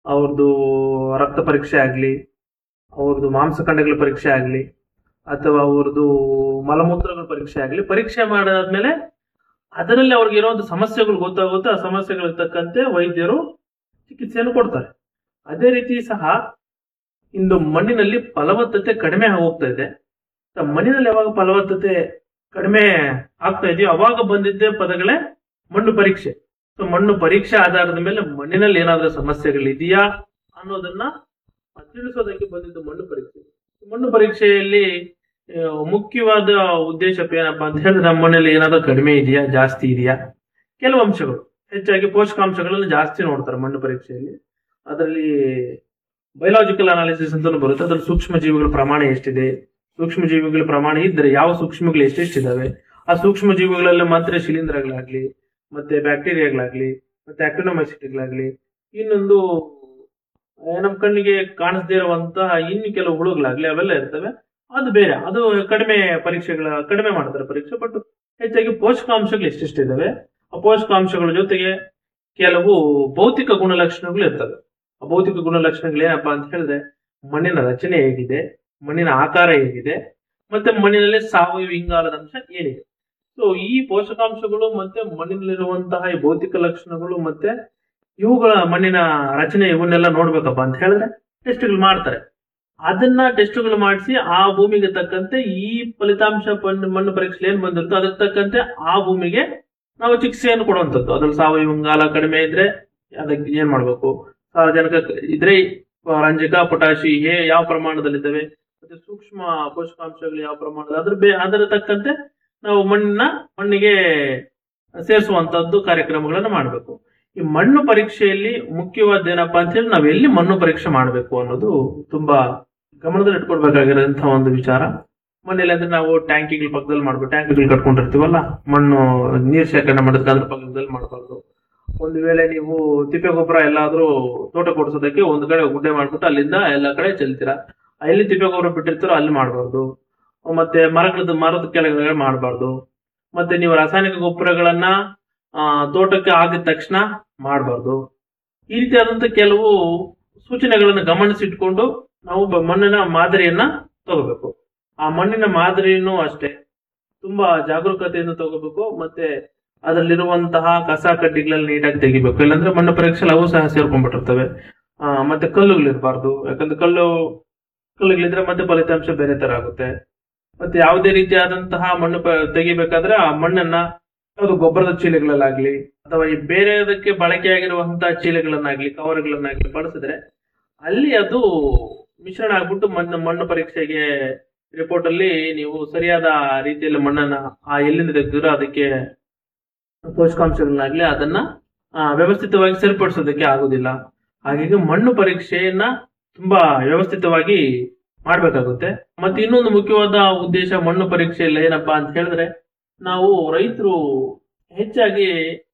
ಅವ್ರದ್ದು ರಕ್ತ ಪರೀಕ್ಷೆ ಆಗಲಿ ಅವ್ರದ್ದು ಮಾಂಸಖಂಡಗಳ ಪರೀಕ್ಷೆ ಆಗಲಿ ಅಥವಾ ಅವ್ರದ್ದು ಮಲಮೂತ್ರಗಳ ಪರೀಕ್ಷೆ ಆಗಲಿ ಪರೀಕ್ಷೆ ಮಾಡಾದ್ಮೇಲೆ ಅದರಲ್ಲಿ ಅವ್ರಿಗೆ ಇರುವಂತ ಸಮಸ್ಯೆಗಳು ಗೊತ್ತಾಗುತ್ತೆ ಆ ಸಮಸ್ಯೆಗಳಿಗೆ ತಕ್ಕಂತೆ ವೈದ್ಯರು ಚಿಕಿತ್ಸೆಯನ್ನು ಕೊಡ್ತಾರೆ ಅದೇ ರೀತಿ ಸಹ ಇಂದು ಮಣ್ಣಿನಲ್ಲಿ ಫಲವತ್ತತೆ ಕಡಿಮೆ ಹೋಗ್ತಾ ಇದೆ ತ- ಮಣ್ಣಿನಲ್ಲಿ ಯಾವಾಗ ಫಲವತ್ತತೆ ಕಡಿಮೆ ಆಗ್ತಾ ಇದೆಯೋ ಅವಾಗ ಬಂದಿದ್ದೇ ಪದಗಳೇ ಮಣ್ಣು ಪರೀಕ್ಷೆ ಸೊ ಮಣ್ಣು ಪರೀಕ್ಷೆ ಆಧಾರದ ಮೇಲೆ ಮಣ್ಣಿನಲ್ಲಿ ಏನಾದ್ರೂ ಸಮಸ್ಯೆಗಳಿದೆಯಾ ಅನ್ನೋದನ್ನ ತಿಳಿಸೋದಕ್ಕೆ ಬಂದಿದ್ದು ಮಣ್ಣು ಪರೀಕ್ಷೆ ಮಣ್ಣು ಪರೀಕ್ಷೆಯಲ್ಲಿ ಆ, ಮುಖ್ಯವಾದ ಉದ್ದೇಶ ಏನಪ್ಪಾ ಅಂತ ಹೇಳಿದ್ರೆ ನಮ್ಮ ಮಣ್ಣಲ್ಲಿ ಏನಾದ್ರೂ ಕಡಿಮೆ ಇದೆಯಾ ಜಾಸ್ತಿ ಇದೆಯಾ ಕೆಲವು ಅಂಶಗಳು ಹೆಚ್ಚಾಗಿ ಪೋಷಕಾಂಶಗಳನ್ನು ಜಾಸ್ತಿ ನೋಡ್ತಾರೆ ಮಣ್ಣು ಪರೀಕ್ಷೆಯಲ್ಲಿ ಅದರಲ್ಲಿ ಬಯೋಲಾಜಿಕಲ್ ಅನಾಲಿಸಿಸ್ ಅಂತ ಬರುತ್ತೆ ಅದ್ರಲ್ಲಿ ಸೂಕ್ಷ್ಮ ಜೀವಿಗಳ ಪ್ರಮಾಣ ಎಷ್ಟಿದೆ ಸೂಕ್ಷ್ಮ ಜೀವಿಗಳ ಪ್ರಮಾಣ ಇದ್ರೆ ಯಾವ ಸೂಕ್ಷ್ಮಗಳು ಎಷ್ಟೆಷ್ಟಿದಾವೆ ಆ ಸೂಕ್ಷ್ಮ ಜೀವಿಗಳಲ್ಲಿ ಮಾತ್ರ ಶಿಲೀಂಧ್ರಗಳಾಗ್ಲಿ ಮತ್ತೆ ಬ್ಯಾಕ್ಟೀರಿಯಾಗಳಾಗ್ಲಿ ಮತ್ತೆ ಅಕ್ಟಿನೋಮೈಸಿಟ್ಗಳಾಗ್ಲಿ ಇನ್ನೊಂದು ಆ, ನಮ್ಮ ಕಣ್ಣಿಗೆ ಕಾಣಿಸದೇ ಇರುವಂತಹ ಇನ್ನು ಕೆಲವು ಹುಳುಗಳಾಗ್ಲಿ ಅವೆಲ್ಲ ಇರ್ತವೆ ಅದು ಬೇರೆ ಅದು ಕಡಿಮೆ ಪರೀಕ್ಷೆಗಳ ಕಡಿಮೆ ಮಾಡ್ತಾರೆ ಪರೀಕ್ಷೆ ಬಟ್ ಹೆಚ್ಚಾಗಿ ಪೋಷಕಾಂಶಗಳು ಎಷ್ಟೆಷ್ಟಿದಾವೆ ಆ ಪೋಷಕಾಂಶಗಳ ಜೊತೆಗೆ ಕೆಲವು ಭೌತಿಕ ಗುಣಲಕ್ಷಣಗಳು ಇರ್ತವೆ ಆ ಭೌತಿಕ ಗುಣಲಕ್ಷಣಗಳು ಏನಪ್ಪಾ ಅಂತ ಹೇಳಿದ್ರೆ ಮಣ್ಣಿನ ರಚನೆ ಹೇಗಿದೆ ಮಣ್ಣಿನ ಆಕಾರ ಹೇಗಿದೆ ಮತ್ತೆ ಮಣ್ಣಿನಲ್ಲಿ ಸಾವಯವ ಇಂಗಾಲದ ಅಂಶ ಏನಿದೆ ಸೊ ಈ ಪೋಷಕಾಂಶಗಳು ಮತ್ತೆ ಮಣ್ಣಿನಲ್ಲಿರುವಂತಹ ಈ ಭೌತಿಕ ಲಕ್ಷಣಗಳು ಮತ್ತೆ ಇವುಗಳ ಮಣ್ಣಿನ ರಚನೆ ಇವನ್ನೆಲ್ಲ ನೋಡ್ಬೇಕಪ್ಪ ಅಂತ ಹೇಳಿದ್ರೆ ಟೆಸ್ಟ್ಗಳು ಮಾಡ್ತಾರೆ ಅದನ್ನ ಟೆಸ್ಟ್ಗಳು ಮಾಡಿಸಿ ಆ ಭೂಮಿಗೆ ತಕ್ಕಂತೆ ಈ ಫಲಿತಾಂಶ ಪನ್- ಮಣ್ಣು ಪರೀಕ್ಷೆ ಏನ್ ಬಂದಿರುತ್ತೋ ಅದಕ್ಕೆ ತಕ್ಕಂತೆ ಆ ಭೂಮಿಗೆ ನಾವು ಚಿಕಿತ್ಸೆಯನ್ನು ಕೊಡುವಂಥದ್ದು ಅದ್ರಲ್ಲಿ ಸಾವಯವ ಇಂಗಾಲ ಕಡಿಮೆ ಇದ್ರೆ ಅದಕ್ಕೆ ಏನ್ ಮಾಡ್ಬೇಕು ಸಾರಜನಕ ಇದ್ರೆ ಆ, ರಂಜಕ ಪೊಟ್ಯಾಶಿ ಹೇ ಯಾವ ಪ್ರಮಾಣದಲ್ಲಿದ್ದಾವೆ ಮತ್ತೆ ಸೂಕ್ಷ್ಮ ಪೋಷಕಾಂಶಗಳು ಯಾವ ಪ್ರಮಾಣದ ಅದ್ರ ಬೇ ಅದರ ತಕ್ಕಂತೆ ನಾವು ಮಣ್ಣಿನ ಮಣ್ಣಿಗೆ ಸೇರಿಸುವಂತದ್ದು ಕಾರ್ಯಕ್ರಮಗಳನ್ನ ಮಾಡಬೇಕು ಈ ಮಣ್ಣು ಪರೀಕ್ಷೆಯಲ್ಲಿ ಮುಖ್ಯವಾದ ಏನಪ್ಪಾ ಅಂತ ಹೇಳಿ ನಾವು ಎಲ್ಲಿ ಮಣ್ಣು ಪರೀಕ್ಷೆ ಮಾಡಬೇಕು ಅನ್ನೋದು ತುಂಬಾ ಗಮನದಲ್ಲಿ ಇಟ್ಕೊಳ್ಬೇಕಾಗಿರೋಂತಹ ಒಂದು ವಿಚಾರ ಮನೇಲಿ ಅಂದ್ರೆ ನಾವು ಟ್ಯಾಂಕಿಗಳ ಪಕ್ಕದಲ್ಲಿ ಮಾಡ್ಬೇಕು ಟ್ಯಾಂಕಿಗಳು ಕಟ್ಕೊಂಡಿರ್ತೀವಲ್ಲ ಮಣ್ಣು ನೀರ್ ಶೇಖರಣೆ ಮಾಡೋದಕ್ಕೆ ಅದ್ರ ಪಕ್ಕದಲ್ಲಿ ಮಾಡಬಾರ್ದು ಒಂದು ವೇಳೆ ನೀವು ತಿಪ್ಪೆ ಗೊಬ್ಬರ ಎಲ್ಲಾದ್ರೂ ತೋಟ ಕೊಡಿಸೋದಕ್ಕೆ ಒಂದು ಕಡೆ ಗುಡ್ಡೆ ಮಾಡ್ಬಿಟ್ಟು ಅಲ್ಲಿಂದ ಎಲ್ಲ ಕಡೆ ಚೆಲ್ತೀರಾ ಎಲ್ಲಿ ತಿಪ್ಪೆ ಗೊಬ್ಬರ ಬಿಟ್ಟಿರ್ತೀರೋ ಅಲ್ಲಿ ಮಾಡಬಾರ್ದು ಮತ್ತೆ ಮರಗಳದ್ದು ಮರದ ಕೆಳಗಡೆ ಮಾಡಬಾರ್ದು ಮತ್ತೆ ನೀವು ರಾಸಾಯನಿಕ ಗೊಬ್ಬರಗಳನ್ನ ಆ, ತೋಟಕ್ಕೆ ಆಗಿದ ತಕ್ಷಣ ಮಾಡಬಾರ್ದು ಈ ರೀತಿಯಾದಂತ ಕೆಲವು ಸೂಚನೆಗಳನ್ನು ಗಮನಿಸಿಟ್ಕೊಂಡು ನಾವು ಬ- ಮಣ್ಣಿನ ಮಾದರಿಯನ್ನ ತಗೋಬೇಕು ಆ ಮಣ್ಣಿನ ಮಾದರಿನೂ ಅಷ್ಟೇ ತುಂಬಾ ಜಾಗರೂಕತೆಯಿಂದ ತಗೋಬೇಕು ಮತ್ತೆ ಅದರಲ್ಲಿರುವಂತಹ ಕಸ ಕಡ್ಡಿಗಳಲ್ಲಿ ನೀಟಾಗಿ ತೆಗಿಬೇಕು ಇಲ್ಲಾಂದ್ರೆ ಮಣ್ಣು ಪರೀಕ್ಷೆಯಲ್ಲಿ ಅವು ಸಹ ಸೇರ್ಕೊಂಡ್ಬಿಟ್ಟಿರ್ತವೆ ಆ, ಮತ್ತೆ ಕಲ್ಲುಗಳಿರ್ಬಾರ್ದು ಯಾಕಂದ್ರೆ ಕಲ್ಲು ಕಲ್ಲುಗಳಿದ್ರೆ ಮತ್ತೆ ಫಲಿತಾಂಶ ಬೇರೆ ತರ ಆಗುತ್ತೆ ಮತ್ತೆ ಯಾವುದೇ ರೀತಿಯಾದಂತಹ ಮಣ್ಣು ಪ- ತೆಗಿಬೇಕಾದ್ರೆ ಆ ಮಣ್ಣನ್ನ ಅದು ಗೊಬ್ಬರದ ಚೀಲಗಳಲ್ಲಾಗ್ಲಿ ಅಥವಾ ಈ ಬೇರೆದಕ್ಕೆ ಬಳಕೆಯಾಗಿರುವಂತಹ ಚೀಲಗಳನ್ನಾಗ್ಲಿ ಕವರ್ಗಳನ್ನಾಗ್ಲಿ ಬಳಸಿದ್ರೆ ಅಲ್ಲಿ ಅದು ಮಿಶ್ರಣ ಆಗ್ಬಿಟ್ಟು ಮಣ್ಣು ಮಣ್ಣು ಪರೀಕ್ಷೆಗೆ ರಿಪೋರ್ಟ್ ಅಲ್ಲಿ ನೀವು ಸರಿಯಾದ ರೀತಿಯಲ್ಲಿ ಮಣ್ಣನ್ನ ಆ ಎಲ್ಲಿಂದ ತೆಗೆದಿರೋ ಅದಕ್ಕೆ ಪೋಷಕಾಂಶಗಳನ್ನಾಗ್ಲಿ ಅದನ್ನ ಆ, ವ್ಯವಸ್ಥಿತವಾಗಿ ಸರಿಪಡಿಸೋದಕ್ಕೆ ಆಗುದಿಲ್ಲ ಹಾಗಾಗಿ ಮಣ್ಣು ಪರೀಕ್ಷೆಯನ್ನ ತುಂಬಾ ವ್ಯವಸ್ಥಿತವಾಗಿ ಮಾಡ್ಬೇಕಾಗುತ್ತೆ ಮತ್ತೆ ಇನ್ನೊಂದು ಮುಖ್ಯವಾದ ಉದ್ದೇಶ ಮಣ್ಣು ಪರೀಕ್ಷೆಯಲ್ಲಿ ಏನಪ್ಪಾ ಅಂತ ಹೇಳಿದ್ರೆ ನಾವು ರೈತರು ಹೆಚ್ಚಾಗಿ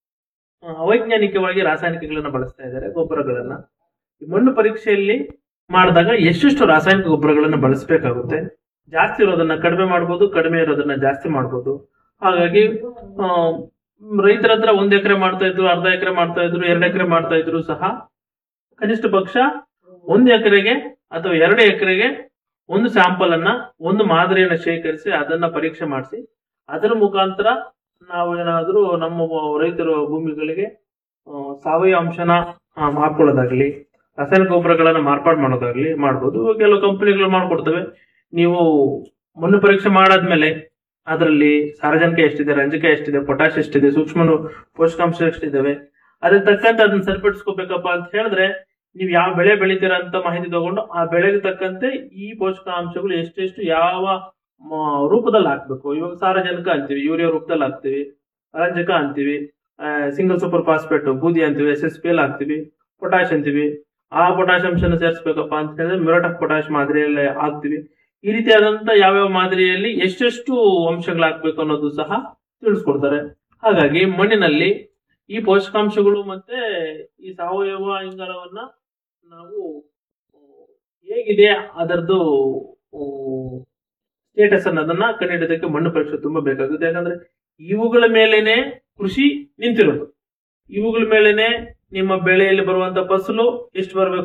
ಆ, ಅವೈಜ್ಞಾನಿಕವಾಗಿ ರಾಸಾಯನಿಕಗಳನ್ನ ಬಳಸ್ತಾ ಇದ್ದಾರೆ ಗೊಬ್ಬರಗಳನ್ನ ಈ ಮಣ್ಣು ಪರೀಕ್ಷೆಯಲ್ಲಿ ಮಾಡಿದಾಗ ಎಷ್ಟೆಷ್ಟು ರಾಸಾಯನಿಕ ಗೊಬ್ಬರಗಳನ್ನ ಬಳಸಬೇಕಾಗುತ್ತೆ ಜಾಸ್ತಿ ಇರೋದನ್ನ ಕಡಿಮೆ ಮಾಡ್ಬೋದು ಕಡಿಮೆ ಇರೋದನ್ನ ಜಾಸ್ತಿ ಮಾಡ್ಬೋದು ಹಾಗಾಗಿ ಆ, ರೈತರ ಹತ್ರ ಒಂದ್ ಎಕರೆ ಮಾಡ್ತಾ ಇದ್ರು ಅರ್ಧ ಎಕರೆ ಮಾಡ್ತಾ ಇದ್ರು ಎರಡು ಎಕರೆ ಮಾಡ್ತಾ ಇದ್ರು ಸಹ ಕನಿಷ್ಠ ಪಕ್ಷ ಒಂದು ಎಕರೆಗೆ ಅಥವಾ ಎರಡು ಎಕರೆಗೆ ಒಂದು ಸ್ಯಾಂಪಲ್ ಅನ್ನ ಒಂದು ಮಾದರಿಯನ್ನ ಶೇಖರಿಸಿ ಅದನ್ನ ಪರೀಕ್ಷೆ ಮಾಡಿಸಿ ಅದರ ಮುಖಾಂತರ ನಾವು ಏನಾದ್ರೂ ನಮ್ಮ ರೈತರ ಭೂಮಿಗಳಿಗೆ ಆ, ಸಾವಯವ ಅಂಶನ ಆ, ಮಾಡ್ಕೊಳ್ಳೋದಾಗ್ಲಿ ರಾಸಾಯನಿಕ ಗೊಬ್ಬರಗಳನ್ನ ಮಾರ್ಪಾಡು ಮಾಡೋದಾಗ್ಲಿ ಮಾಡ್ಬೋದು ಕೆಲವು ಕಂಪನಿಗಳು ಮಾಡ್ಕೊಡ್ತವೆ ನೀವು ಮಣ್ಣು ಪರೀಕ್ಷೆ ಮಾಡಾದ್ಮೇಲೆ ಅದರಲ್ಲಿ ಸಾರಜನಕ ಎಷ್ಟಿದೆ ರಂಜಕ ಎಷ್ಟಿದೆ ಪೊಟ್ಯಾಶ್ ಎಷ್ಟಿದೆ ಸೂಕ್ಷ್ಮ ಪೋಷಕಾಂಶ ಎಷ್ಟಿದಾವೆ ಅದಕ್ಕೆ ತಕ್ಕಂತೆ ಅದನ್ನ ಸರಿಪಡಿಸ್ಕೋಬೇಕಪ್ಪ ಅಂತ ಹೇಳಿದ್ರೆ ನೀವು ಯಾವ ಬೆಳೆ ಬೆಳಿತೀರ ಅಂತ ಮಾಹಿತಿ ತಗೊಂಡು ಆ ಬೆಳೆಗೆ ತಕ್ಕಂತೆ ಈ ಪೋಷಕಾಂಶಗಳು ಎಷ್ಟೆಷ್ಟು ಯಾವ ಮ, ರೂಪದಲ್ಲಿ ಹಾಕ್ಬೇಕು ಇವಾಗ ಸಾರಜನಕ ಅಂತೀವಿ ಯೂರಿಯಾ ರೂಪದಲ್ಲಿ ಹಾಕ್ತಿವಿ ರಂಜಕ ಅಂತೀವಿ ಸಿಂಗಲ್ ಸೂಪರ್ ಫಾಸ್ಫೇಟ್ ಬೂದಿ ಅಂತೀವಿ ಎಸ್ ಎಸ್ ಪಿ ಎಲ್ ಹಾಕ್ತಿವಿ ಪೊಟ್ಯಾಶ್ ಅಂತೀವಿ ಆ ಪೊಟ್ಯಾಶ್ ಅಂಶನ ಸೇರಿಸಬೇಕಪ್ಪ ಅಂತ ಹೇಳಿದ್ರೆ ಮಿರೋಟ್ ಆಫ್ ಪೊಟ್ಯಾಶ್ ಮಾದರಿಯಲ್ಲಿ ಹಾಕ್ತಿವಿ ಈ ರೀತಿಯಾದಂತ ಯಾವ್ಯಾವ ಮಾದರಿಯಲ್ಲಿ ಎಷ್ಟೆಷ್ಟು ಅಂಶಗಳು ಹಾಕ್ಬೇಕು ಅನ್ನೋದು ಸಹ ತಿಳಿಸ್ಕೊಡ್ತಾರೆ ಹಾಗಾಗಿ ಮಣ್ಣಿನಲ್ಲಿ ಈ ಪೋಷಕಾಂಶಗಳು ಮತ್ತೆ ಈ ಸಾವಯವ ಇಂಗಾಲವನ್ನ ನಾವು ಆ, ಹೇಗಿದೆ ಅದರದ್ದು ಸ್ಟೇಟಸ್ ಅನ್ನೋದನ್ನ ಕಂಡುಹಿಡಿಯೋದಕ್ಕೆ ಮಣ್ಣು ಪರೀಕ್ಷೆ ತುಂಬಾ ಬೇಕಾಗುತ್ತೆ ಯಾಕಂದ್ರೆ ಇವುಗಳ ಮೇಲೇನೆ ಕೃಷಿ ನಿಂತಿರೋದು ಇವುಗಳ ಮೇಲೇನೆ ನಿಮ್ಮ ಬೆಳೆಯಲ್ಲಿ ಬರುವಂತ ಫಸಲು ಎಷ್ಟು ಬರಬೇಕು